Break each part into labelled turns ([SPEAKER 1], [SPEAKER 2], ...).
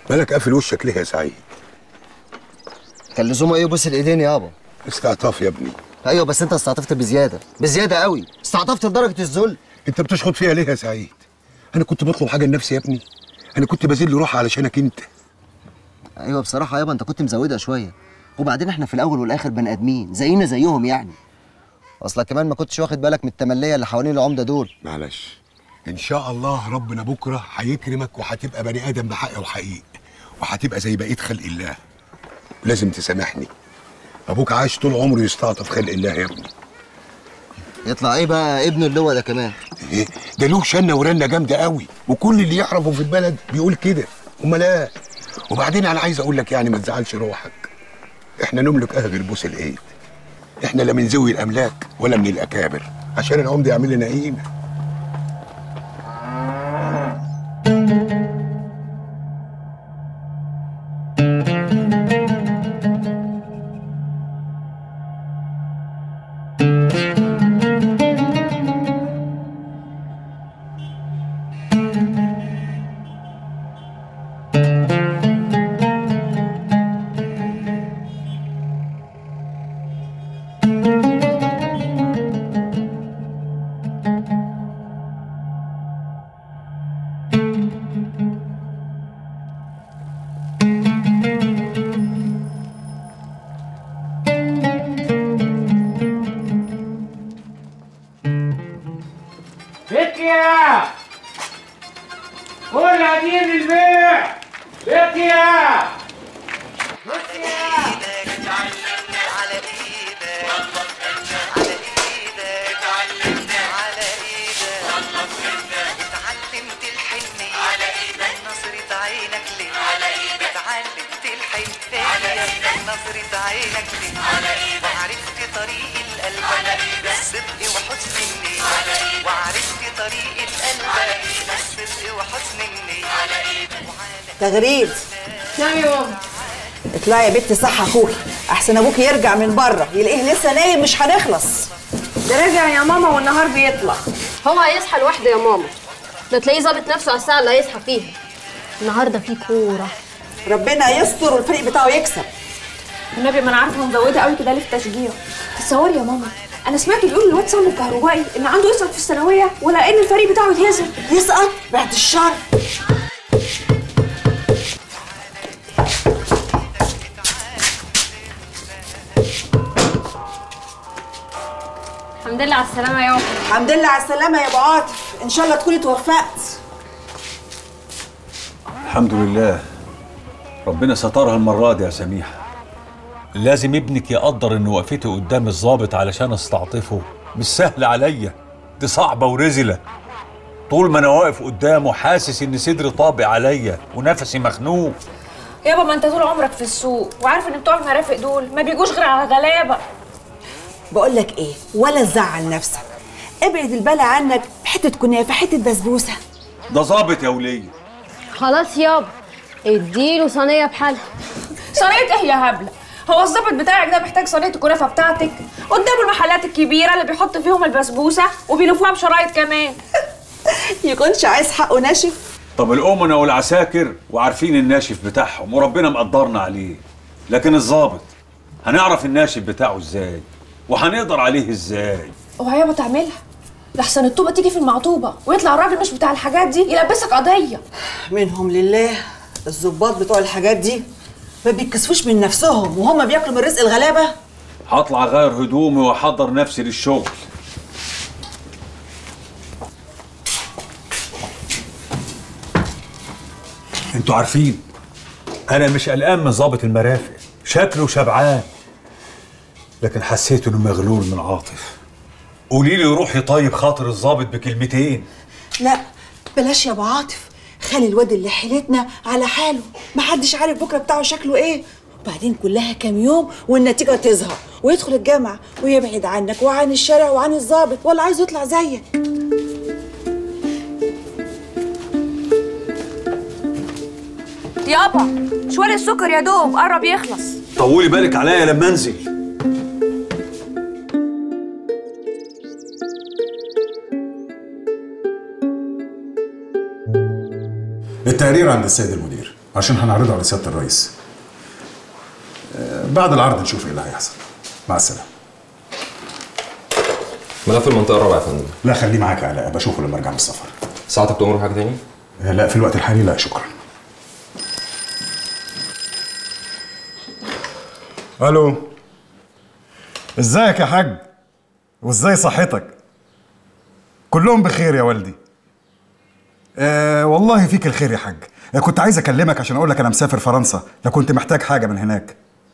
[SPEAKER 1] مالك قافل وشك ليه يا سعيد
[SPEAKER 2] كان لزومه ايه يبوس الايدين يابا
[SPEAKER 1] استعطاف يا ابني
[SPEAKER 2] ايوه بس انت استعطفت بزياده بزياده قوي استعطفت لدرجه الذل
[SPEAKER 1] انت بتشخط فيها ليه يا سعيد انا كنت بطلب حاجه لنفسي يا ابني انا كنت بذل روحي علشانك انت
[SPEAKER 2] ايوه بصراحه يابا انت كنت مزودها شويه وبعدين احنا في الاول والاخر بني ادمين زينا زيهم يعني اصلا كمان ما كنتش واخد بالك من التمليه اللي حوالين العمده دول
[SPEAKER 1] معلش ان شاء الله ربنا بكره هيكرمك وهتبقى بني ادم بحق وحقيق وهتبقى زي بقيه خلق الله لازم تسامحني ابوك عايش طول عمره يستعطف خلق الله يا ابني
[SPEAKER 2] يطلع ايه بقى ابن اللواء ده كمان
[SPEAKER 1] ايه ده له شنه ورنه جامده قوي وكل اللي يعرفه في البلد بيقول كده امال ايه وبعدين انا عايز اقول لك يعني ما تزعلش روحك احنا نملك اه غير بوس الايد احنا لا من ذوي الاملاك ولا من الاكابر عشان العمده يعمل لنا قيمه
[SPEAKER 3] بكيا كل هديم البيع بكيا
[SPEAKER 4] اتعلمت الحنية على ايدك نظرة عينك ليه على ايدك اتعلمت الحنية نظرة عينك ليه على ايدك وعرفت طريق القلب على ايدك الصدق وحسن النية على ايدك وعرفت طريق القلب على ايدك الصدق وحسن النية على ايدك
[SPEAKER 5] تغريد
[SPEAKER 6] نعم يا ماما
[SPEAKER 5] اطلعي يا بنتي صح اخوكي احسن ابوكي يرجع من بره يلاقيه لسه نايم مش هنخلص
[SPEAKER 6] ده راجع يا ماما والنهار بيطلع
[SPEAKER 7] هو هيصحى لوحده يا ماما ده تلاقيه ظابط نفسه على الساعه اللي هيصحى فيها النهارده في كوره
[SPEAKER 5] ربنا يستر والفريق بتاعه يكسب
[SPEAKER 6] النبي ما انا عارفه مزوده قوي كده ليه في تشجيع تصوري يا ماما انا سمعت بيقول الواد سامي الكهربائي ان عنده يسقط في الثانويه ولا ان الفريق بتاعه يتهزم
[SPEAKER 5] يسقط بعد الشر
[SPEAKER 7] الحمد لله على السلامه يا
[SPEAKER 5] الحمد لله على السلامه يا ابو عاطف ان شاء الله تكوني توفقت
[SPEAKER 8] الحمد لله ربنا سترها المرة دي يا سميحة لازم ابنك يقدر ان وقفته قدام الضابط علشان استعطفه مش سهل عليا دي صعبة ورزلة طول ما انا واقف قدامه حاسس ان صدري طابق عليا ونفسي مخنوق
[SPEAKER 6] يابا ما انت طول عمرك في السوق وعارف ان بتوع المرافق دول ما بيجوش غير على غلابه
[SPEAKER 5] بقول لك ايه ولا تزعل نفسك ابعد البلا عنك حته كنافه حته بسبوسه
[SPEAKER 8] ده ظابط يا ولية
[SPEAKER 7] خلاص يابا اديله صينيه بحالها
[SPEAKER 6] صينيه ايه يا هبله هو الظابط بتاعك ده محتاج صينيه الكنافه بتاعتك قدام المحلات الكبيره اللي بيحط فيهم البسبوسه وبيلفوها بشرايط كمان
[SPEAKER 5] يكونش عايز حقه ناشف
[SPEAKER 8] طب الأمنة والعساكر وعارفين الناشف بتاعهم وربنا مقدرنا عليه لكن الظابط هنعرف الناشف بتاعه ازاي وهنقدر عليه ازاي
[SPEAKER 6] اوعى يابا تعملها لحسن الطوبه تيجي في المعطوبه ويطلع الراجل مش بتاع الحاجات دي يلبسك قضيه
[SPEAKER 5] منهم لله الظباط بتوع الحاجات دي ما بيتكسفوش من نفسهم وهم بياكلوا من رزق الغلابه
[SPEAKER 8] هطلع غير هدومي واحضر نفسي للشغل انتوا عارفين انا مش قلقان من ظابط المرافق شكله شبعان لكن حسيت انه مغلول من عاطف قولي لي روحي طيب خاطر الظابط بكلمتين
[SPEAKER 5] لا بلاش يا ابو عاطف خلي الواد اللي حيلتنا على حاله محدش عارف بكره بتاعه شكله ايه وبعدين كلها كام يوم والنتيجه تظهر ويدخل الجامعه ويبعد عنك وعن الشارع وعن الظابط ولا عايز يطلع زيك
[SPEAKER 6] يابا شوال السكر يا دوب قرب يخلص
[SPEAKER 8] طولي بالك عليا لما انزل
[SPEAKER 9] التقرير عند السيد المدير عشان هنعرضه على سياده الرئيس آه، بعد العرض نشوف ايه اللي هيحصل مع السلامه
[SPEAKER 10] ملف المنطقة الرابعة يا فندم
[SPEAKER 9] لا خليه معاك يا علاء بشوفه لما ارجع من السفر
[SPEAKER 10] ساعتك تؤمر بحاجة تاني؟
[SPEAKER 9] آه، لا في الوقت الحالي لا شكرا الو ازيك يا حاج وازاي صحتك كلهم بخير يا والدي آه والله فيك الخير يا حاج آه، كنت عايز اكلمك عشان اقول لك انا مسافر فرنسا لو كنت محتاج حاجه من هناك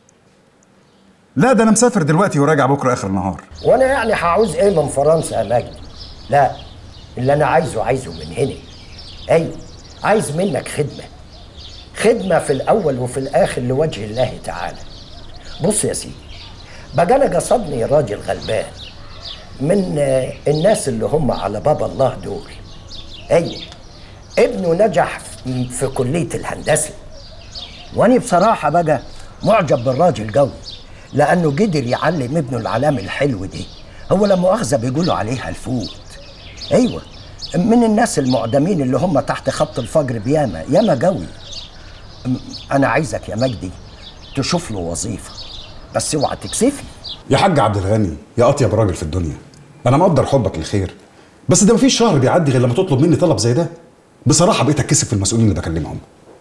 [SPEAKER 9] لا ده انا مسافر دلوقتي وراجع بكره اخر النهار
[SPEAKER 11] وانا يعني هعوز ايه من فرنسا يا مجدي لا اللي انا عايزه عايزه من هنا ايوه عايز منك خدمه خدمه في الاول وفي الاخر لوجه الله تعالى بص يا سيدي بقى انا قصدني راجل غلبان من آه، الناس اللي هم على باب الله دول ايوه ابنه نجح في- في كليه الهندسه وانا بصراحه بقى معجب بالراجل قوي لانه قدر يعلم ابنه العلام الحلو دي هو لا مؤاخذه بيقولوا عليها الفوت ايوه من الناس المعدمين اللي هم تحت خط الفقر بياما ياما قوي انا عايزك يا مجدي تشوف له وظيفه بس اوعى تكسفني
[SPEAKER 9] يا حاج عبد الغني يا اطيب راجل في الدنيا انا مقدر حبك للخير بس ده مفيش شهر بيعدي غير لما تطلب مني طلب زي ده بصراحه بقيت اتكسف في المسؤولين اللي بكلمهم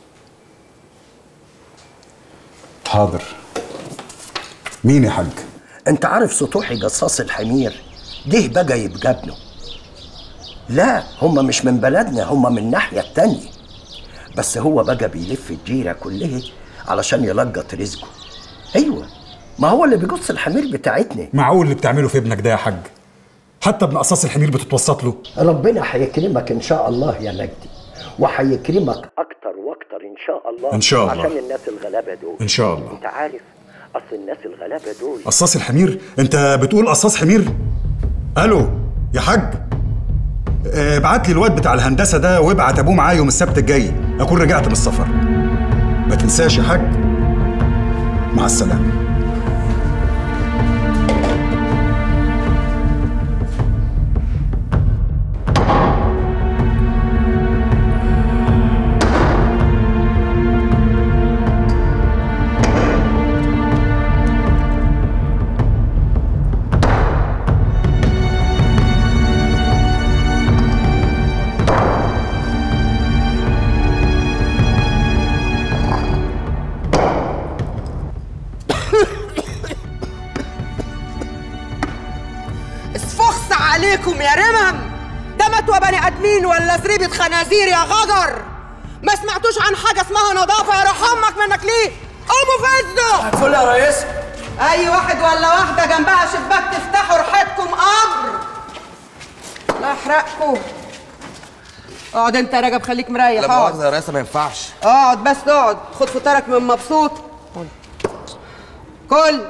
[SPEAKER 9] حاضر مين يا حاج
[SPEAKER 11] انت عارف سطوحي جصاص الحمير ده بقى يبقى ابنه لا هم مش من بلدنا هم من الناحية التانية بس هو بقى بيلف الجيرة كلها علشان يلقط رزقه ايوه ما هو اللي بيقص الحمير بتاعتنا
[SPEAKER 9] معقول اللي بتعمله في ابنك ده يا حاج حتى ابن قصاص الحمير بتتوسط له
[SPEAKER 11] ربنا هيكرمك ان شاء الله يا مجدي وهيكرمك اكتر واكتر ان شاء الله
[SPEAKER 9] إن شاء الله.
[SPEAKER 11] عشان الناس الغلابه دول
[SPEAKER 9] إن شاء الله.
[SPEAKER 11] انت عارف اصل الناس الغلابه دول
[SPEAKER 9] قصاص الحمير انت بتقول قصاص حمير الو يا حاج آه، ابعت لي الواد بتاع الهندسه ده وابعت ابوه معايا يوم السبت الجاي اكون رجعت من السفر ما تنساش يا حاج مع السلامه
[SPEAKER 12] اسفخس عليكم يا رمم ده متوى بني ادمين ولا زريبة خنازير يا غجر ما سمعتوش عن حاجة اسمها نظافة يا روح امك منك ليه قوموا فزوا
[SPEAKER 13] هتفل يا ريس
[SPEAKER 12] اي واحد ولا واحدة جنبها شباك تفتحوا ريحتكم قبر لا احرقكم اقعد انت يا رجب خليك مريح
[SPEAKER 13] لا
[SPEAKER 12] اقعد
[SPEAKER 13] مؤاخذة يا ريس ما ينفعش
[SPEAKER 12] اقعد بس اقعد خد فطارك من مبسوط كل كل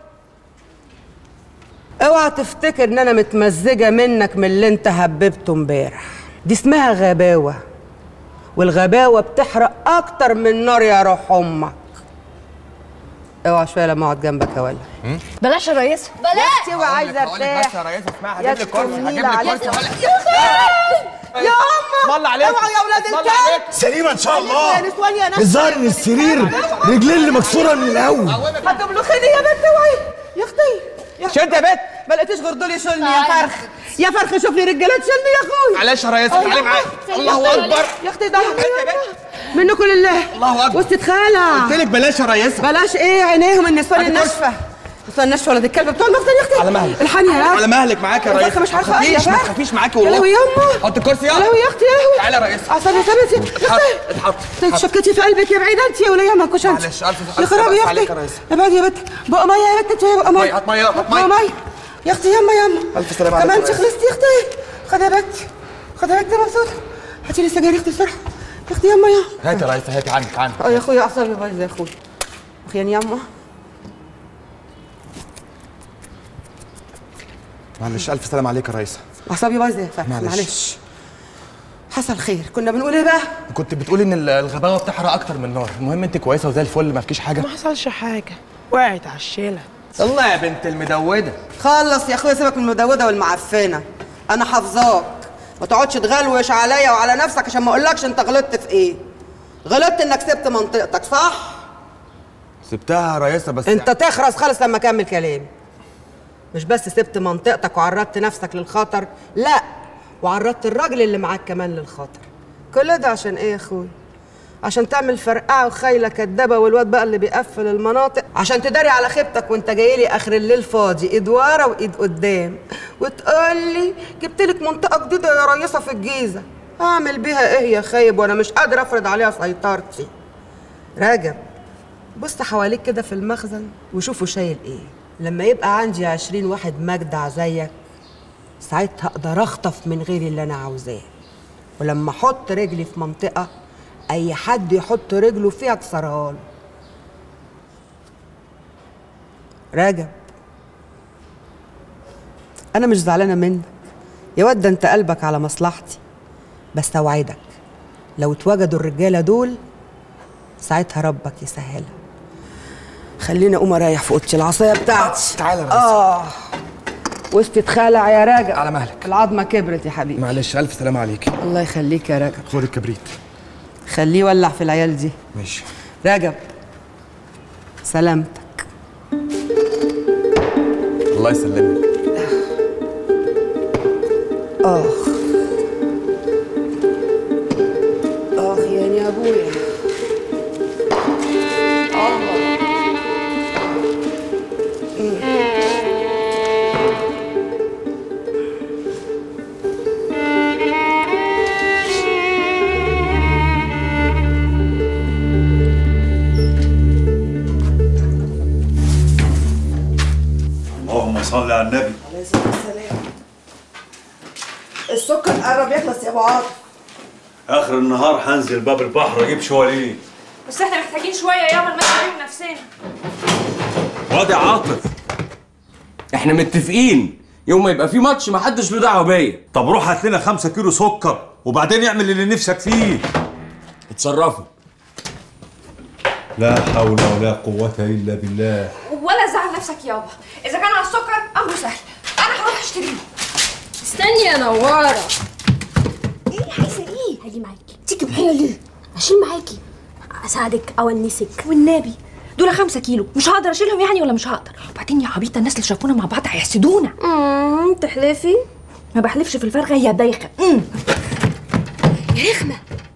[SPEAKER 12] اوعى تفتكر ان انا متمزجه منك من اللي انت هببته امبارح دي اسمها غباوه والغباوه بتحرق اكتر من نار يا روح امك اوعى شويه لما اقعد جنبك يا ولد
[SPEAKER 7] بلاش يا ريس
[SPEAKER 12] يا اختي اوعى عايزه ارتاح
[SPEAKER 13] بس يا ريس اسمعي
[SPEAKER 12] يا
[SPEAKER 13] هجيب لك كرسي هجيب
[SPEAKER 12] تكونيلة
[SPEAKER 13] لك
[SPEAKER 12] عليك.
[SPEAKER 13] كرسي
[SPEAKER 12] يا اخي يا اما
[SPEAKER 13] اسم الله عليك.
[SPEAKER 12] اوعى يا اولاد
[SPEAKER 13] اسم الله
[SPEAKER 12] الكلب
[SPEAKER 13] عليك.
[SPEAKER 14] سليمة إن شاء الله.
[SPEAKER 12] يا نسوان يا ناس
[SPEAKER 14] الظاهر إن السرير رجلين اللي مكسورة من الأول
[SPEAKER 12] هتبلخني يا بنت اوعي يا اختي يا اختي
[SPEAKER 13] شد يا بنت
[SPEAKER 12] ما لقيتيش غير دول يشيلني يا فرخ يا فرخ شوف لي رجاله تشيلني يا اخوي
[SPEAKER 13] معلش يا ريس
[SPEAKER 12] أيوة.
[SPEAKER 13] تعالي معايا
[SPEAKER 12] يا
[SPEAKER 13] الله
[SPEAKER 12] أختي.
[SPEAKER 13] اكبر
[SPEAKER 12] يا اختي ده منكم لله
[SPEAKER 13] الله اكبر
[SPEAKER 12] وسط خالة
[SPEAKER 13] قلت لك بلاش يا ريس
[SPEAKER 12] بلاش ايه عينيهم النسوان
[SPEAKER 13] هاتي
[SPEAKER 12] الناشفه النسوان الناشفه ولاد الكلب بتوع المخزن يا اختي
[SPEAKER 13] على مهلك
[SPEAKER 12] الحني يا
[SPEAKER 13] على مهلك معاك يا
[SPEAKER 12] يا
[SPEAKER 13] ريس
[SPEAKER 12] فرخة مش عارفه
[SPEAKER 13] ما
[SPEAKER 12] ايه يا
[SPEAKER 13] تخافيش ما
[SPEAKER 12] فرخ
[SPEAKER 13] تخافيش معاكي
[SPEAKER 12] يا
[SPEAKER 13] والله
[SPEAKER 12] لهوي يما
[SPEAKER 13] حط الكرسي
[SPEAKER 12] يا
[SPEAKER 13] يلا
[SPEAKER 12] لهوي يا اختي يا لهوي
[SPEAKER 13] تعالى يا ريس
[SPEAKER 12] عشان يا ثابت يا
[SPEAKER 13] اتحط
[SPEAKER 12] اختي
[SPEAKER 13] اتحط
[SPEAKER 12] انت شكتي في قلبك يا بعيدة انت يا وليه ما كنتش انت
[SPEAKER 13] معلش، ألف-
[SPEAKER 12] يا
[SPEAKER 13] ألف
[SPEAKER 12] خرابي يا
[SPEAKER 13] سلامة عليك
[SPEAKER 12] اختي
[SPEAKER 13] يا ريس.
[SPEAKER 12] يا بعد يا بنت بقى ميه يا بنت انت بقى ميه
[SPEAKER 13] مية، هات مية، هات
[SPEAKER 12] بقى
[SPEAKER 13] مية.
[SPEAKER 12] ميه يا اختي يما يما
[SPEAKER 13] ألف سلامة عليك
[SPEAKER 12] كمان
[SPEAKER 13] يا ريس.
[SPEAKER 12] خلصتي يا اختي خد يا بنت خد يا بنت مبسوطه هاتي لي السجاير يا اختي بسرعه يا اختي يما يا
[SPEAKER 13] هات يا ريس هاتي عندك عندك
[SPEAKER 12] اه يا اخويا اعصابي بايظه يا اخويا اخيان يما
[SPEAKER 13] معلش الف سلام عليك يا ريس
[SPEAKER 12] اعصابي بايظه يا فرح
[SPEAKER 13] معلش.
[SPEAKER 12] معلش حصل خير كنا بنقول ايه بقى
[SPEAKER 13] كنت بتقولي ان ال- الغباوه بتحرق اكتر من النار المهم انت كويسه وزي الفل ما فيكيش حاجه
[SPEAKER 12] ما حصلش حاجه وقعت على الشيله
[SPEAKER 13] الله يا بنت المدوده
[SPEAKER 12] خلص يا اخويا سيبك من المدوده والمعفنه انا حافظاك ما تقعدش تغلوش عليا وعلى نفسك عشان ما اقولكش انت غلطت في ايه غلطت انك سبت منطقتك صح
[SPEAKER 13] سبتها يا ريسه بس
[SPEAKER 12] انت تخرس خالص لما اكمل كلامي مش بس سبت منطقتك وعرضت نفسك للخطر لا وعرضت الراجل اللي معاك كمان للخطر كل ده عشان ايه يا اخوي عشان تعمل فرقعه وخايله كدابه والواد بقى اللي بيقفل المناطق عشان تداري على خيبتك وانت جاي لي اخر الليل فاضي ايد ورا وايد قدام وتقول لي جبت لك منطقه جديده يا ريسه في الجيزه اعمل بيها ايه يا خايب وانا مش قادر افرض عليها سيطرتي راجب بص حواليك كده في المخزن وشوفوا شايل ايه لما يبقى عندي عشرين واحد مجدع زيك ساعتها اقدر اخطف من غير اللي انا عاوزاه ولما احط رجلي في منطقه اي حد يحط رجله فيها اكسرها له راجب انا مش زعلانه منك يا واد ده انت قلبك على مصلحتي بس اوعدك لو اتوجدوا الرجاله دول ساعتها ربك يسهلها خليني اقوم اريح في اوضتي العصايه بتاعتي
[SPEAKER 13] تعالى يا ريس.
[SPEAKER 12] اه وسط اتخلع يا راجل
[SPEAKER 13] على مهلك
[SPEAKER 12] العظمه كبرت يا حبيبي
[SPEAKER 13] معلش الف سلامه عليك
[SPEAKER 12] الله يخليك يا راجل
[SPEAKER 13] خد الكبريت
[SPEAKER 12] خليه يولع في العيال دي
[SPEAKER 13] ماشي
[SPEAKER 12] رجب سلامتك
[SPEAKER 13] الله يسلمك
[SPEAKER 12] اخ اخ يعني يا ابويا الله
[SPEAKER 8] اللهم صل على النبي
[SPEAKER 5] عليه الصلاه والسلام السكر قرب يخلص يا ابو عاطف
[SPEAKER 8] اخر النهار هنزل باب البحر اجيب شواليه
[SPEAKER 6] بس احنا محتاجين شويه ياما نمشي بيهم نفسنا
[SPEAKER 8] وادي عاطف
[SPEAKER 15] احنا متفقين يوم ما يبقى في ماتش ما حدش له دعوه بيا
[SPEAKER 8] طب روح هات لنا خمسة كيلو سكر وبعدين اعمل اللي نفسك فيه
[SPEAKER 15] اتصرفوا
[SPEAKER 8] لا حول ولا قوة إلا بالله
[SPEAKER 6] ولا زعل نفسك يابا اذا كان على السكر امره سهل انا هروح اشتريه
[SPEAKER 7] استني يا نوارة
[SPEAKER 16] ايه عايزه ايه؟ هاجي معاكي تيجي معايا ليه؟ اشيل معاكي اساعدك اونسك
[SPEAKER 6] والنبي دول خمسة كيلو مش هقدر اشيلهم يعني ولا مش هقدر وبعدين يا عبيطه الناس اللي شافونا مع بعض هيحسدونا
[SPEAKER 16] امم تحلفي
[SPEAKER 6] ما بحلفش في الفرخه يا بايخه أمم.
[SPEAKER 16] يا رخمه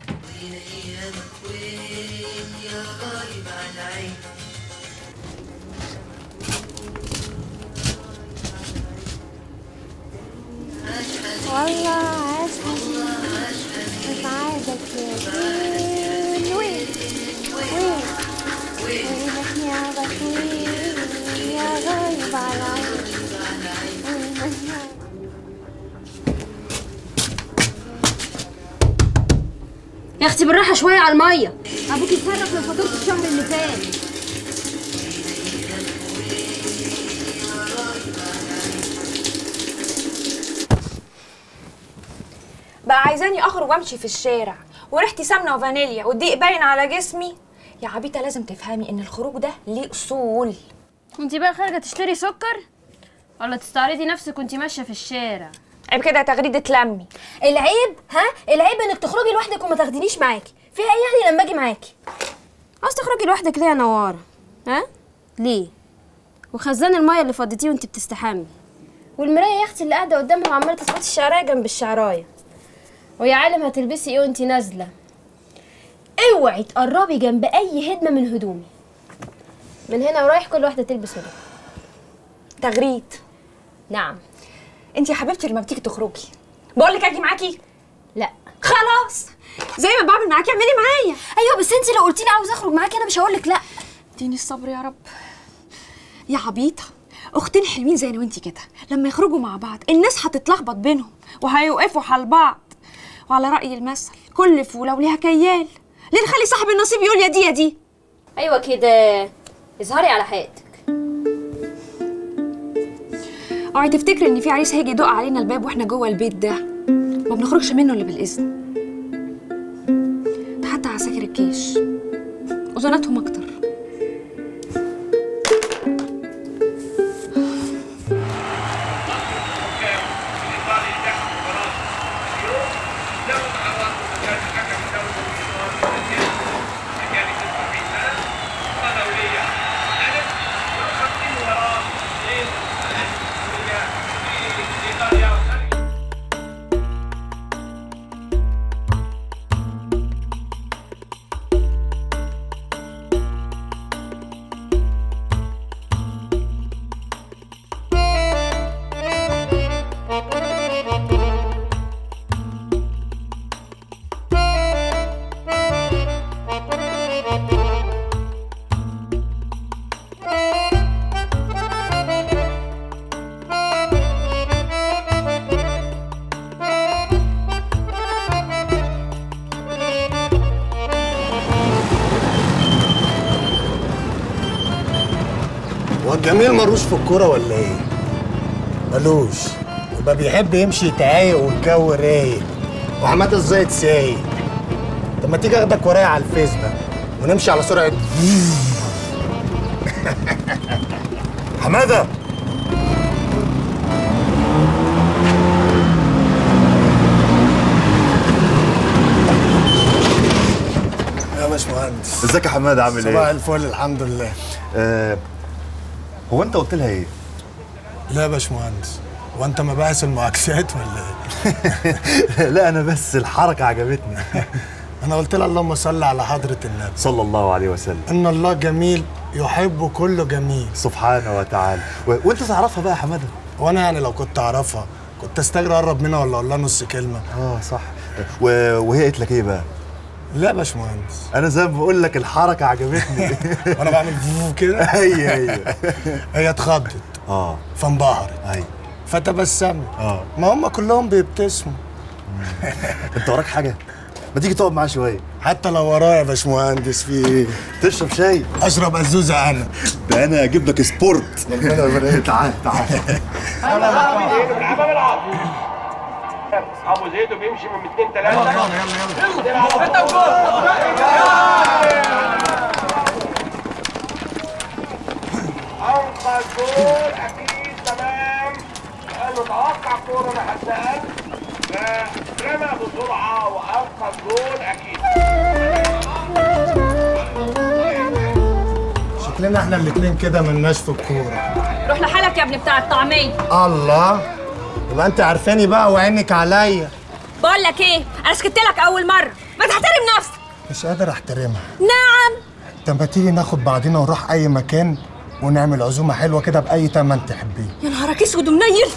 [SPEAKER 16] والله اسعد اسعدك يا زين وين وين وينك يا بخيل يا غايب على وينك يا
[SPEAKER 7] يا اختي بالراحه شويه على الميه ابوكي اتصرف من فاتوره الشهر اللي فات
[SPEAKER 6] بقى عايزاني اخرج وامشي في الشارع وريحتي سمنه وفانيليا والضيق باين على جسمي يا عبيطه لازم تفهمي ان الخروج ده ليه اصول
[SPEAKER 7] وانت بقى خارجه تشتري سكر ولا تستعرضي نفسك وانت ماشيه في الشارع
[SPEAKER 6] عيب كده تغريده لمي
[SPEAKER 16] العيب ها العيب انك تخرجي لوحدك وما تاخدينيش معاكي فيها ايه يعني لما اجي معاكي
[SPEAKER 7] عاوز تخرجي لوحدك ليه يا نواره ها ليه وخزان الميه اللي فضيتيه وانت بتستحمي
[SPEAKER 16] والمرايه يا اختي اللي قاعده قدامها وعماله تسقطي الشعرايه جنب الشعرايه
[SPEAKER 7] ويا عالم هتلبسي ايه وانت نازله
[SPEAKER 16] اوعي تقربي جنب اي هدمه من هدومي من هنا ورايح كل واحده تلبس هدوم
[SPEAKER 6] تغريد
[SPEAKER 16] نعم
[SPEAKER 6] انت يا حبيبتي لما بتيجي تخرجي بقول لك اجي معاكي
[SPEAKER 16] لا
[SPEAKER 6] خلاص زي ما بعمل معاكي اعملي معايا
[SPEAKER 16] ايوه بس انت لو قلتي لي عاوزه اخرج معاكي انا مش هقول لك لا
[SPEAKER 6] اديني الصبر يا رب يا عبيطه اختين حلوين زي انا وانتي كده لما يخرجوا مع بعض الناس هتتلخبط بينهم وهيوقفوا حال بعض وعلى راي المثل كل فوله وليها كيال ليه نخلي صاحب النصيب يقول يا دي يا دي
[SPEAKER 16] ايوه كده اظهري على حقيقتك
[SPEAKER 6] اوعي تفتكري ان في عريس هيجي يدق علينا الباب واحنا جوه البيت ده ما بنخرجش منه الا بالاذن ده حتى عساكر الجيش اذوناتهم اكتر
[SPEAKER 14] هو الجميل ملوش في الكوره ولا ايه؟ ملوش يبقى بيحب يمشي يتعايق والجو رايق وحماده الزيت سايق طب ما تيجي اخدك ورايا على الفيس بقى ونمشي على سرعه حماده يا باشمهندس
[SPEAKER 17] ازيك يا حماد عامل ايه؟
[SPEAKER 14] صباح الفل الحمد لله
[SPEAKER 17] آه هو انت قلت لها ايه؟
[SPEAKER 14] لا يا باشمهندس وانت مباحث المعاكسات ولا ايه؟
[SPEAKER 17] لا انا بس الحركه عجبتني
[SPEAKER 14] انا قلت لها اللهم صل على حضره النبي
[SPEAKER 17] صلى الله عليه وسلم
[SPEAKER 14] ان الله جميل يحب كل جميل
[SPEAKER 17] سبحانه وتعالى و... وانت تعرفها بقى يا حماده
[SPEAKER 14] وانا يعني لو كنت اعرفها كنت استجري اقرب منها ولا اقول لها نص كلمه
[SPEAKER 17] اه صح و... وهي قالت لك ايه بقى؟
[SPEAKER 14] لا يا باشمهندس
[SPEAKER 17] انا زي ما بقول لك الحركه عجبتني
[SPEAKER 14] وانا بعمل فوفو كده
[SPEAKER 17] ايوه ايوه
[SPEAKER 14] هي اتخضت
[SPEAKER 17] اه
[SPEAKER 14] فانبهرت
[SPEAKER 17] ايوه
[SPEAKER 14] فتبسمت
[SPEAKER 17] اه
[SPEAKER 14] ما هم كلهم بيبتسموا
[SPEAKER 17] انت وراك حاجه؟ ما تيجي تقعد معايا شويه
[SPEAKER 14] حتى لو ورايا يا باشمهندس في ايه؟
[SPEAKER 17] تشرب شاي
[SPEAKER 14] اشرب ازوزه انا
[SPEAKER 17] ده انا اجيب لك سبورت ربنا يبارك تعال تعال
[SPEAKER 3] اصحابه زيدوا بيمشي من اتنين تلاته يلا يلا يلا انت انقذ جول اكيد تمام قال له توقع كوره انا هسال فرمى بسرعه وانقذ جول اكيد
[SPEAKER 14] شكلنا احنا الاتنين كده ملناش في الكوره
[SPEAKER 6] روح لحالك يا ابني بتاع الطعميه
[SPEAKER 14] الله يبقى انت عارفاني بقى وعينك عليا
[SPEAKER 6] بقول لك ايه انا سكت لك اول مره ما تحترم نفسك
[SPEAKER 14] مش قادر احترمها
[SPEAKER 6] نعم
[SPEAKER 14] طب ما تيجي ناخد بعضنا ونروح اي مكان ونعمل عزومه حلوه كده باي تمن تحبيه
[SPEAKER 6] يا نهارك اسود ومنيل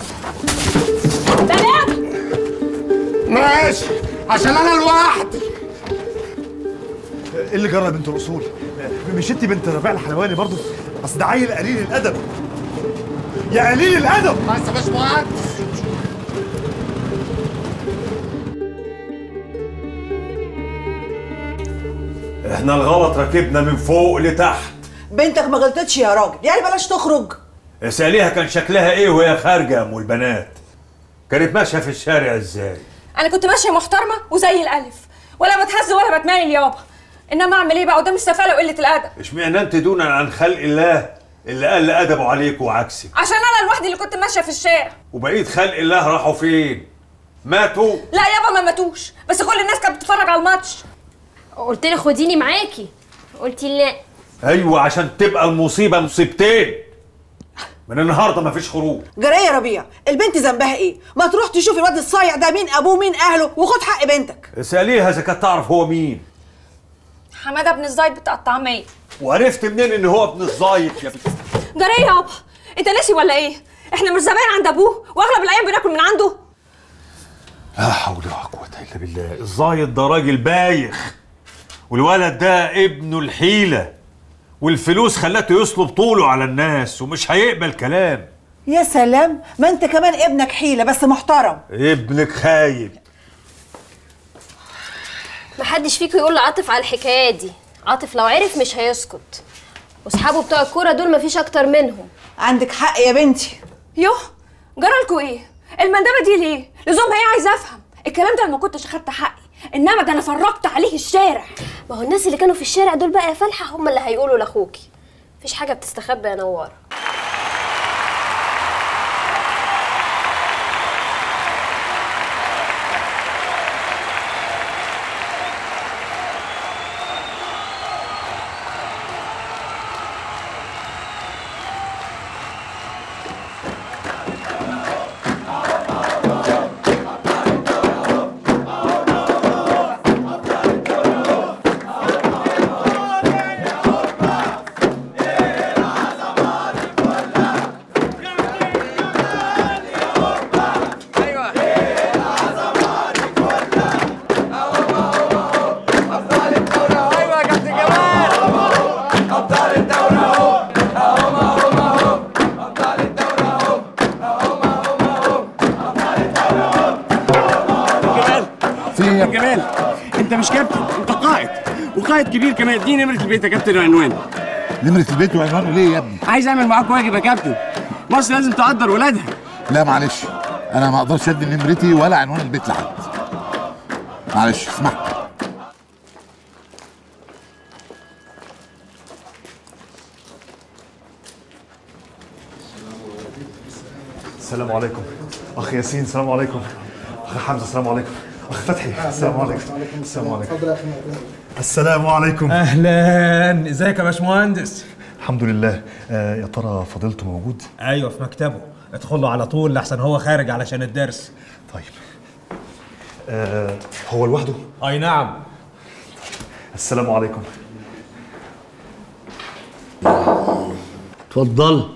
[SPEAKER 6] بلاك
[SPEAKER 14] ماشي عشان انا لوحدي
[SPEAKER 17] ايه اللي جرى يا بنت الاصول؟ مش انت بنت ربيع الحلواني برضو؟ اصل ده عيل قليل الادب يا قليل الادب
[SPEAKER 14] بس يا باشمهندس
[SPEAKER 8] احنا الغلط ركبنا من فوق لتحت
[SPEAKER 5] بنتك ما غلطتش يا راجل يعني بلاش تخرج
[SPEAKER 8] اسأليها كان شكلها ايه وهي خارجة يا ام البنات كانت ماشية في الشارع ازاي
[SPEAKER 6] انا كنت ماشيه محترمه وزي الالف ولا بتهز ولا بتمايل يابا انما اعمل ايه بقى قدام السفاله وقله الادب
[SPEAKER 8] اشمعنى انت دونا عن خلق الله اللي قل ادبه عليك وعكسك
[SPEAKER 6] عشان انا لوحدي اللي كنت ماشيه في الشارع
[SPEAKER 8] وبقية خلق الله راحوا فين ماتوا
[SPEAKER 6] لا يابا ما ماتوش بس كل الناس كانت بتتفرج على الماتش
[SPEAKER 16] قلت لي خديني معاكي قلتي لا
[SPEAKER 8] ايوه عشان تبقى المصيبة مصيبتين من النهارده مفيش خروج
[SPEAKER 5] جرى إيه يا ربيع البنت ذنبها ايه ما تروح تشوف الواد الصايع ده مين ابوه مين اهله وخد حق بنتك
[SPEAKER 8] اسأليها اذا كانت تعرف هو مين
[SPEAKER 6] حماده بن الزايد بتاع الطعميه
[SPEAKER 8] وعرفت منين ان هو ابن الزايد يا بنت
[SPEAKER 6] جرى إيه يابا انت ناسي ولا ايه احنا مش زمان عند ابوه واغلب الايام بناكل من عنده
[SPEAKER 8] لا حول ولا قوة إلا بالله الزايد ده راجل بايخ والولد ده ابنه الحيلة والفلوس خلته يصلب طوله على الناس ومش هيقبل كلام
[SPEAKER 5] يا سلام ما انت كمان ابنك حيله بس محترم
[SPEAKER 8] ابنك خايب
[SPEAKER 16] محدش فيكم يقول لعاطف على الحكايه دي عاطف لو عرف مش هيسكت واصحابه بتوع الكوره دول مفيش اكتر منهم
[SPEAKER 5] عندك حق يا بنتي
[SPEAKER 6] يوه جرالكوا ايه المندبه دي ليه لزومها ايه عايزه افهم الكلام ده أنا ما كنتش اخدت حقي انما ده انا فرجت عليه الشارع
[SPEAKER 16] ما هو الناس اللي كانوا في الشارع دول بقى يا فالحه هم اللي هيقولوا لاخوكي مفيش حاجه بتستخبى يا نواره
[SPEAKER 15] في يا جمال انت مش كابتن انت قائد وقائد كبير كمان اديني نمره البيت يا كابتن وعنوان
[SPEAKER 18] نمرة البيت وعنوانه ليه يا ابني؟
[SPEAKER 15] عايز اعمل معاك واجب يا كابتن مصر لازم تقدر ولادها
[SPEAKER 18] لا معلش انا ما اقدرش ادي نمرتي ولا عنوان البيت لحد معلش اسمح
[SPEAKER 17] السلام عليكم اخ ياسين السلام عليكم اخ حمزه السلام عليكم اخ فتحي السلام عليكم السلام عليكم السلام عليكم
[SPEAKER 19] اهلا ازيك يا باشمهندس
[SPEAKER 17] الحمد لله آه يا ترى فضيلته موجود
[SPEAKER 19] ايوه في مكتبه ادخل له على طول لحسن هو خارج علشان الدرس
[SPEAKER 17] طيب آه هو لوحده
[SPEAKER 19] اي نعم
[SPEAKER 17] السلام عليكم
[SPEAKER 20] اتفضل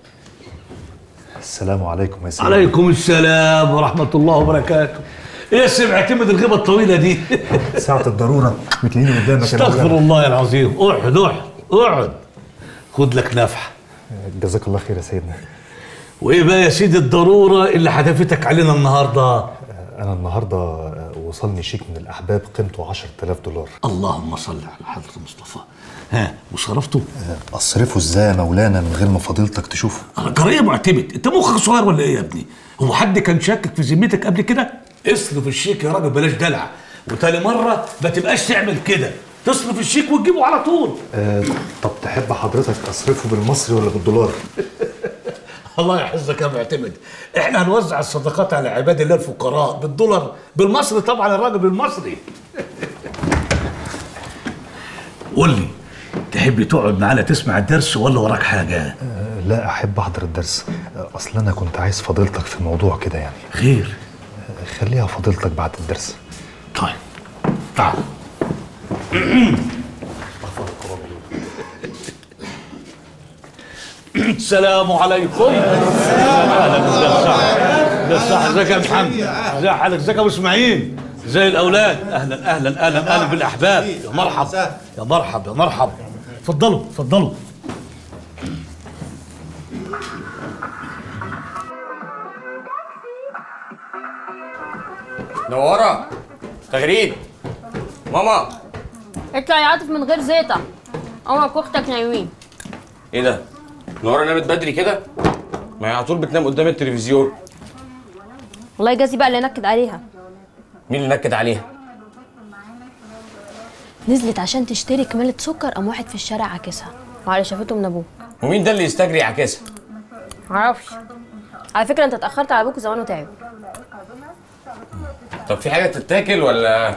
[SPEAKER 17] السلام عليكم يا سيدي
[SPEAKER 20] عليكم السلام ورحمة الله وبركاته ايه سمع اعتمد الغيبة الطويلة دي
[SPEAKER 17] ساعة الضرورة بتلاقيني قدامك يا
[SPEAKER 20] استغفر
[SPEAKER 17] مولانا.
[SPEAKER 20] الله العظيم اقعد اقعد اقعد خد لك نفحة
[SPEAKER 17] جزاك الله خير يا سيدنا
[SPEAKER 20] وايه بقى يا سيدي الضرورة اللي حدفتك علينا النهاردة
[SPEAKER 17] انا النهارده آه، وصلني شيك من الاحباب قيمته 10000 دولار
[SPEAKER 20] اللهم صل على حضرة المصطفى ها وصرفته
[SPEAKER 17] اصرفه ازاي يا مولانا من غير ما فضيلتك تشوفه
[SPEAKER 20] قرية معتمد انت مخك صغير ولا ايه يا ابني هو حد كان شاكك في ذمتك قبل كده اصرف الشيك يا راجل بلاش دلع وتاني مرة ما تبقاش تعمل كده تصرف الشيك وتجيبه على طول
[SPEAKER 17] آه طب تحب حضرتك اصرفه بالمصري ولا بالدولار
[SPEAKER 20] الله يحفظك يا معتمد احنا هنوزع الصدقات على عباد الله الفقراء بالدولار بالمصري طبعا الراجل بالمصري قول لي تحب تقعد معانا تسمع الدرس ولا وراك حاجه
[SPEAKER 17] آه لا احب احضر الدرس آه اصل انا كنت عايز فضيلتك في موضوع كده يعني
[SPEAKER 20] خير
[SPEAKER 17] آه خليها فضيلتك بعد الدرس
[SPEAKER 20] طيب تعال السلام عليكم اهلا ازيك صح ازيك صح ازيك يا محمد ازي حالك ازيك يا ابو اسماعيل زي الاولاد اهلا اهلا اهلا اهلا بالاحباب يا مرحب يا مرحب يا مرحب اتفضلوا اتفضلوا
[SPEAKER 15] نورة تغريد ماما
[SPEAKER 16] اطلع يا عاطف من غير زيطة امك واختك نايمين
[SPEAKER 15] ايه ده نورة نامت بدري كده ما هي على طول بتنام قدام التلفزيون
[SPEAKER 16] الله يجازي بقى اللي نكد عليها
[SPEAKER 15] مين اللي نكد عليها
[SPEAKER 16] نزلت عشان تشتري كمالة سكر قام واحد في الشارع عاكسها وعلى شافته من ابوه
[SPEAKER 15] ومين ده اللي يستجري عكاسها
[SPEAKER 16] معرفش على فكرة انت اتأخرت على ابوك زمانه تعب
[SPEAKER 15] طب في حاجة تتاكل ولا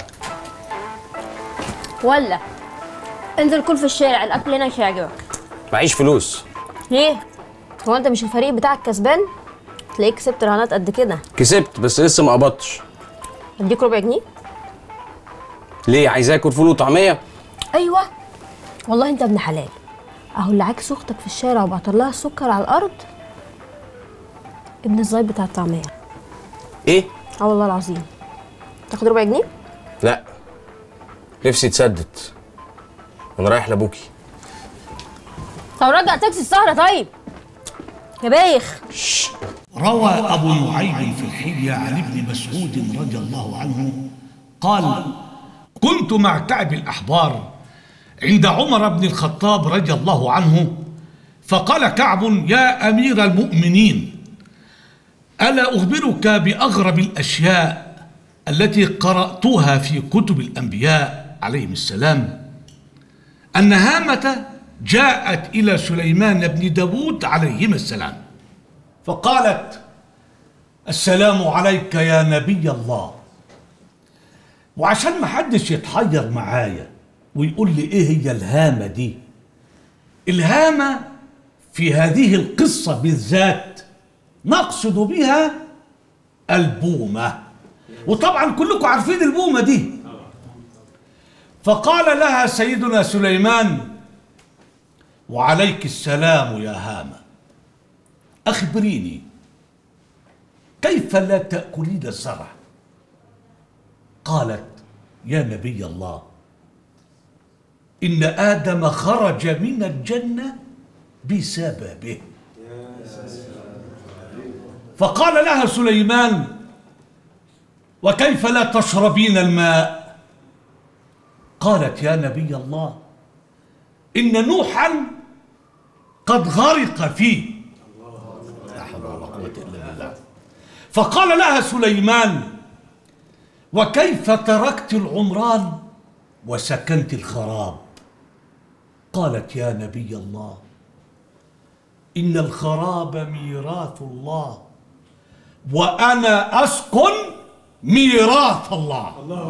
[SPEAKER 16] ولا انزل كل في الشارع الاكل هنا مش هيعجبك
[SPEAKER 15] معيش فلوس
[SPEAKER 16] ليه؟ هو انت مش الفريق بتاعك كسبان؟ تلاقيك كسبت رهانات قد كده
[SPEAKER 15] كسبت بس لسه ما قبضتش
[SPEAKER 16] اديك ربع جنيه؟
[SPEAKER 15] ليه عايز اكل فول وطعمية
[SPEAKER 16] ايوه والله انت ابن حلال اهو اللي عاكس اختك في الشارع وبعتر لها السكر على الارض ابن الزايد بتاع الطعميه
[SPEAKER 15] ايه
[SPEAKER 16] اه والله العظيم تاخد ربع جنيه
[SPEAKER 15] لا نفسي تسدد وانا رايح لابوكي
[SPEAKER 16] طب رجع تاكسي السهره طيب يا بايخ
[SPEAKER 20] روى أبو نعيم في الحلية عن ابن مسعود رضي الله عنه قال كنت مع كعب الأحبار عند عمر بن الخطاب رضي الله عنه فقال كعب يا أمير المؤمنين ألا أخبرك بأغرب الأشياء التي قرأتها في كتب الأنبياء عليهم السلام أن هامة جاءت إلى سليمان بن داود عليهما السلام فقالت السلام عليك يا نبي الله وعشان ما حدش يتحير معايا ويقول لي ايه هي الهامة دي الهامة في هذه القصة بالذات نقصد بها البومة وطبعا كلكم عارفين البومة دي فقال لها سيدنا سليمان وعليك السلام يا هامه أخبريني كيف لا تأكلين الزرع؟ قالت يا نبي الله إن آدم خرج من الجنة بسببه فقال لها سليمان وكيف لا تشربين الماء قالت يا نبي الله إن نوحا قد غرق فيه
[SPEAKER 17] لا حول ولا قوة إلا بالله
[SPEAKER 20] فقال لها سليمان وكيف تركت العمران وسكنت الخراب قالت يا نبي الله ان الخراب ميراث الله وانا اسكن ميراث الله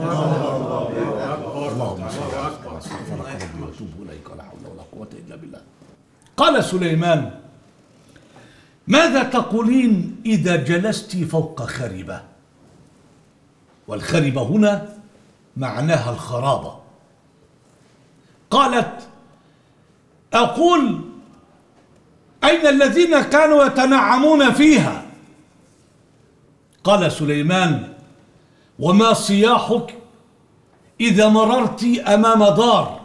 [SPEAKER 17] اللهم صل على استغفرك ربي واتوب اليك ولا حول ولا قوة الا بالله
[SPEAKER 20] قال سليمان ماذا تقولين اذا جلست فوق خربه والخربه هنا معناها الخرابه قالت اقول اين الذين كانوا يتنعمون فيها قال سليمان وما صياحك اذا مررت امام دار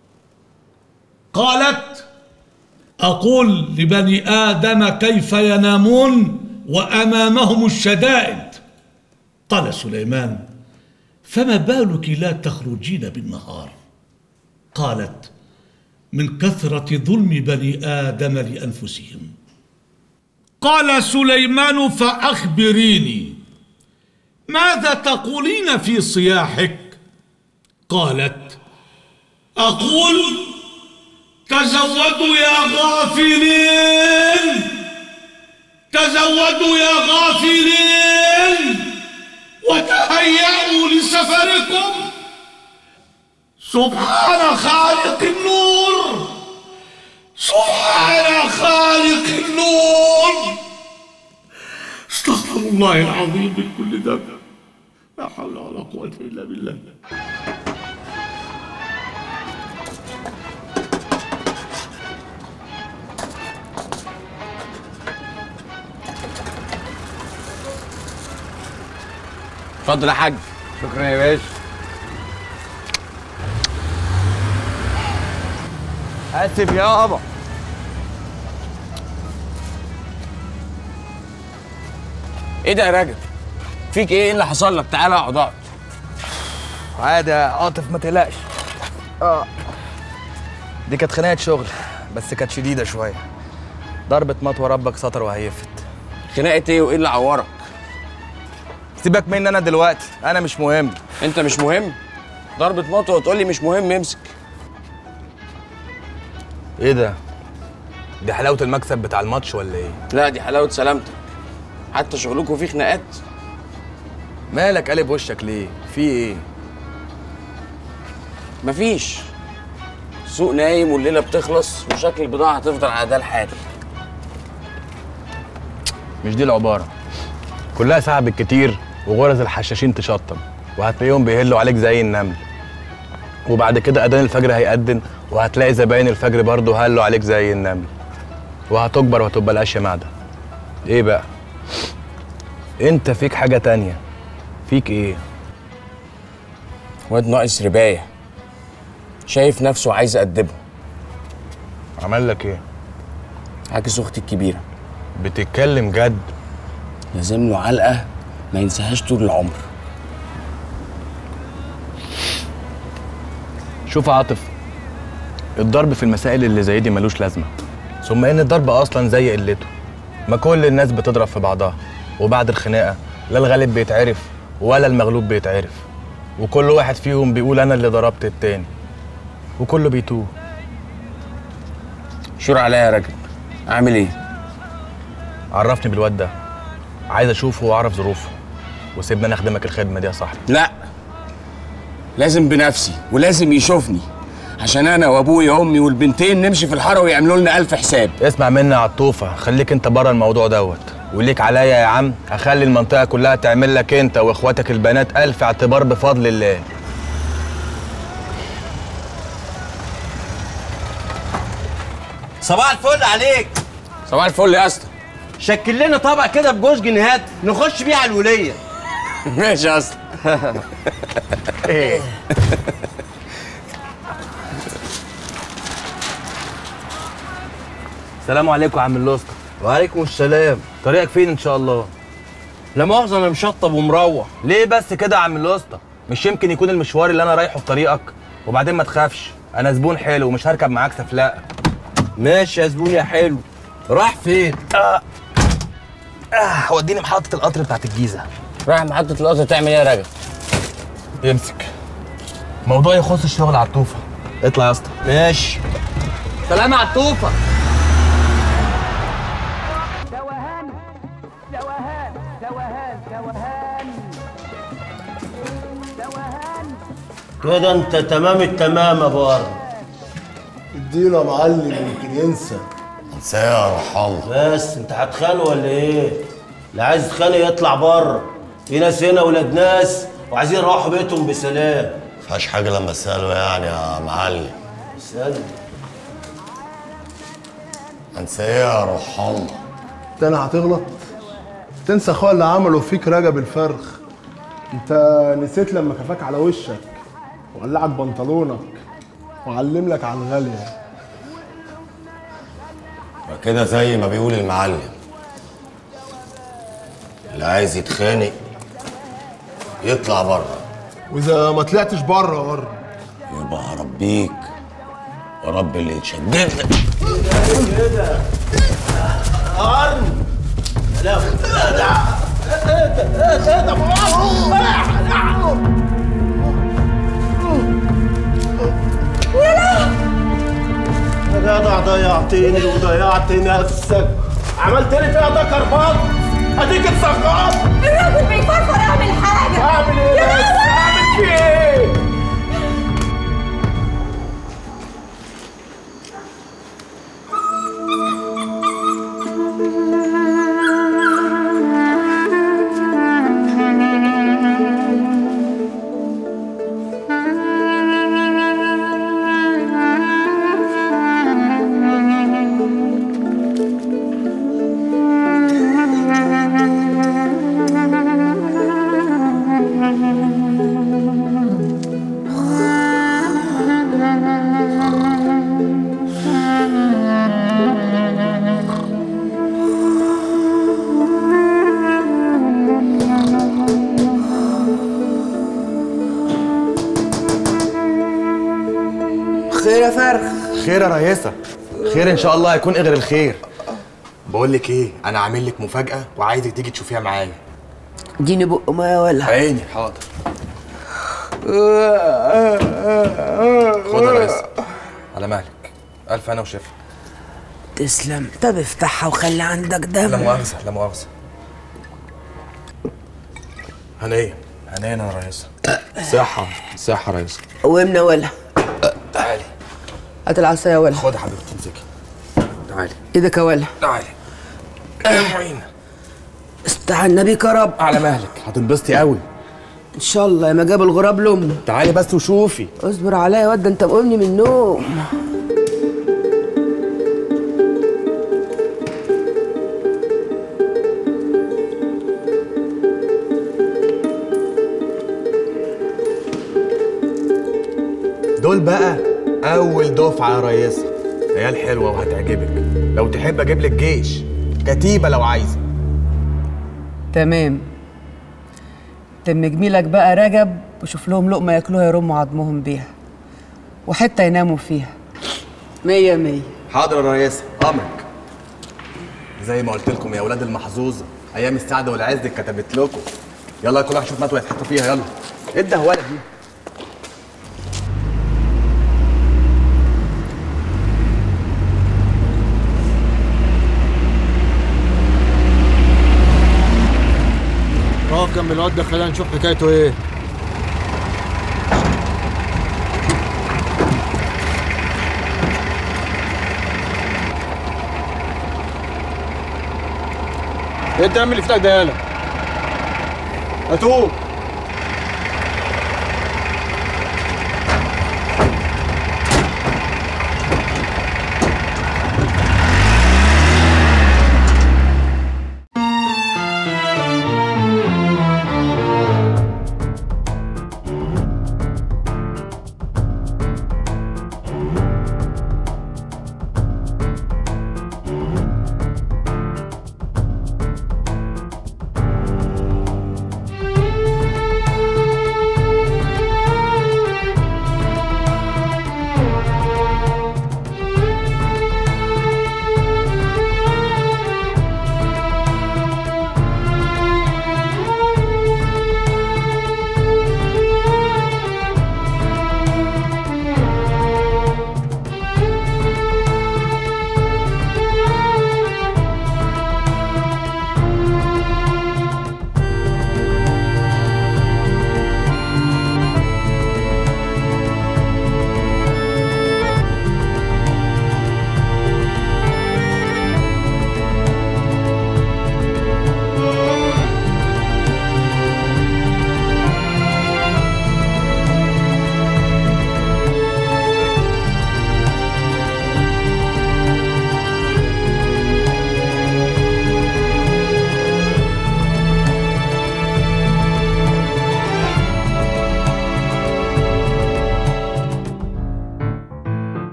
[SPEAKER 20] قالت اقول لبني ادم كيف ينامون وامامهم الشدائد قال سليمان فما بالك لا تخرجين بالنهار قالت من كثره ظلم بني ادم لانفسهم قال سليمان فاخبريني ماذا تقولين في صياحك قالت اقول تزودوا يا غافلين تزودوا يا غافلين وتهيأوا لسفركم سبحان خالق النور سبحان خالق النور استغفر الله العظيم من كل ذنب لا حول ولا قوة إلا بالله
[SPEAKER 15] اتفضل يا حاج
[SPEAKER 21] شكرا يا باشا اسف يابا
[SPEAKER 15] ايه ده يا راجل فيك ايه ايه اللي حصل لك تعالى اقعد اقعد
[SPEAKER 13] عادي يا عاطف ما تقلقش اه دي كانت خناقه شغل بس كانت شديده شويه ضربة مطوى ربك سطر وهيفت
[SPEAKER 15] خناقه ايه وايه اللي عورك
[SPEAKER 13] سيبك مني انا دلوقتي انا مش مهم
[SPEAKER 15] انت مش مهم ضربة مطوة وتقول لي مش مهم امسك
[SPEAKER 13] ايه ده دي حلاوه المكسب بتاع الماتش ولا ايه
[SPEAKER 15] لا دي حلاوة سلامتك حتى شغلكم فيه خناقات
[SPEAKER 13] مالك قلب وشك ليه في ايه
[SPEAKER 15] مفيش السوق نايم والليله بتخلص وشكل البضاعه هتفضل على ده الحال
[SPEAKER 13] مش دي العباره كلها ساعه بالكتير وغرز الحشاشين تشطم وهتلاقيهم بيهلوا عليك زي النمل وبعد كده اذان الفجر هيأذن وهتلاقي زباين الفجر برضه هلوا عليك زي النمل وهتكبر وهتبقى الاشياء معدة ايه بقى انت فيك حاجه تانية فيك ايه
[SPEAKER 15] واد ناقص ربايه شايف نفسه عايز أدبه
[SPEAKER 13] عمل لك ايه
[SPEAKER 15] عاكس اختي الكبيره
[SPEAKER 13] بتتكلم جد
[SPEAKER 15] لازم له علقه ما ينساهاش طول العمر
[SPEAKER 13] شوف يا عاطف الضرب في المسائل اللي زي دي ملوش لازمه ثم ان الضرب اصلا زي قلته ما كل الناس بتضرب في بعضها وبعد الخناقه لا الغالب بيتعرف ولا المغلوب بيتعرف وكل واحد فيهم بيقول انا اللي ضربت التاني وكله بيتوه
[SPEAKER 15] شور عليا يا راجل اعمل ايه
[SPEAKER 13] عرفني بالواد ده عايز اشوفه واعرف ظروفه وسيبني انا اخدمك الخدمه دي يا صاحبي
[SPEAKER 15] لا لازم بنفسي ولازم يشوفني عشان انا وابويا وامي والبنتين نمشي في الحاره ويعملوا لنا الف حساب
[SPEAKER 13] اسمع مني يا عطوفه خليك انت بره الموضوع دوت وليك عليا يا عم اخلي المنطقه كلها تعمل لك انت واخواتك البنات الف اعتبار بفضل الله
[SPEAKER 22] صباح الفل عليك
[SPEAKER 15] صباح الفل يا اسطى
[SPEAKER 22] شكل لنا طبق كده بجوز جنيهات نخش بيه على الوليه
[SPEAKER 15] ماشي يا اسطى
[SPEAKER 22] ايه
[SPEAKER 13] السلام عليكم يا عم الاسطى
[SPEAKER 22] وعليكم السلام
[SPEAKER 13] طريقك فين ان شاء الله
[SPEAKER 22] لا مؤاخذه انا مشطب ومروح
[SPEAKER 13] ليه بس كده يا عم الاسطى مش يمكن يكون المشوار اللي انا رايحه في طريقك وبعدين ما تخافش انا زبون حلو ومش هركب معاك سفلاقه
[SPEAKER 22] ماشي يا زبون يا حلو راح فين؟
[SPEAKER 13] آه. آه وديني محطة القطر بتاعت الجيزة
[SPEAKER 22] رايح محطة القطر تعمل ايه يا راجل؟
[SPEAKER 13] يمسك موضوع يخص الشغل على الطوفة اطلع يا اسطى
[SPEAKER 22] ماشي سلام على الطوفة
[SPEAKER 14] كده انت تمام التمام يا بار اديله يا معلم يمكن ينسى
[SPEAKER 11] انساه يا روح الله
[SPEAKER 14] بس انت هتخانق ولا ايه؟ اللي عايز يتخانق يطلع بره في ناس هنا ولاد ناس وعايزين يروحوا بيتهم بسلام
[SPEAKER 11] مفيهاش حاجه لما اساله يعني يا معلم
[SPEAKER 14] استنى
[SPEAKER 11] انساه يا روح الله
[SPEAKER 1] تاني هتغلط تنسى اخويا اللي عمله فيك رجب الفرخ انت نسيت لما كفاك على وشك وقلعك بنطلونك وعلم لك على الغاليه
[SPEAKER 11] كده زي ما بيقول المعلم اللي عايز يتخانق يطلع بره
[SPEAKER 1] واذا ما طلعتش بره بره
[SPEAKER 11] يبقى هربيك ورب اللي يتشدد لك
[SPEAKER 14] كده قرن لا لا يا جدع ضيعتني وضيعت نفسك عملت لي فيها ده كرباط اديك اتسقطت
[SPEAKER 2] الراجل بيفرفر اعمل حاجه
[SPEAKER 14] اعمل ايه
[SPEAKER 2] يا
[SPEAKER 14] بس
[SPEAKER 2] لهوي!
[SPEAKER 14] اعمل فيه ايه
[SPEAKER 22] خير يا فرخ
[SPEAKER 13] خير يا ريسة خير ان شاء الله هيكون غير الخير بقول لك ايه انا عامل لك مفاجأة وعايزك تيجي تشوفيها معايا
[SPEAKER 12] اديني بق ميه ولا
[SPEAKER 13] عيني حاضر خد يا ريسة على مهلك الف انا وشفا
[SPEAKER 12] تسلم طب افتحها وخلي عندك دم
[SPEAKER 13] لا مؤاخذة لا مؤاخذة هنية هنية يا ريسة صحة صحة يا ريسة
[SPEAKER 12] قومنا ولا
[SPEAKER 13] تعالي
[SPEAKER 12] هات العصايه يا ولا
[SPEAKER 13] خد يا حبيبتي امسكي تعالي
[SPEAKER 12] ايدك يا ولا
[SPEAKER 13] تعالي يا معين
[SPEAKER 12] استعنا بيك يا رب
[SPEAKER 13] على مهلك هتنبسطي قوي
[SPEAKER 12] ان شاء الله ما جاب الغراب لامه
[SPEAKER 13] تعالي بس وشوفي
[SPEAKER 12] اصبر عليا يا واد ده انت مقومني من النوم
[SPEAKER 13] دول بقى اول دفعه يا ريسه عيال حلوه وهتعجبك لو تحب اجيب لك جيش كتيبه لو عايزه
[SPEAKER 12] تمام تم جميلك بقى رجب وشوف لهم لقمه ياكلوها يرموا عظمهم بيها وحته يناموا فيها مية مية
[SPEAKER 13] حاضر يا ريسه امرك زي ما قلت لكم يا اولاد المحظوظه ايام السعد والعز اتكتبت لكم يلا كل واحد شوف مطوه يتحط فيها يلا ادي هواله دي
[SPEAKER 14] اقف جنب الواد ده خلينا نشوف حكايته ايه ايه الدم اللي في ايدك ده يالا هاتوه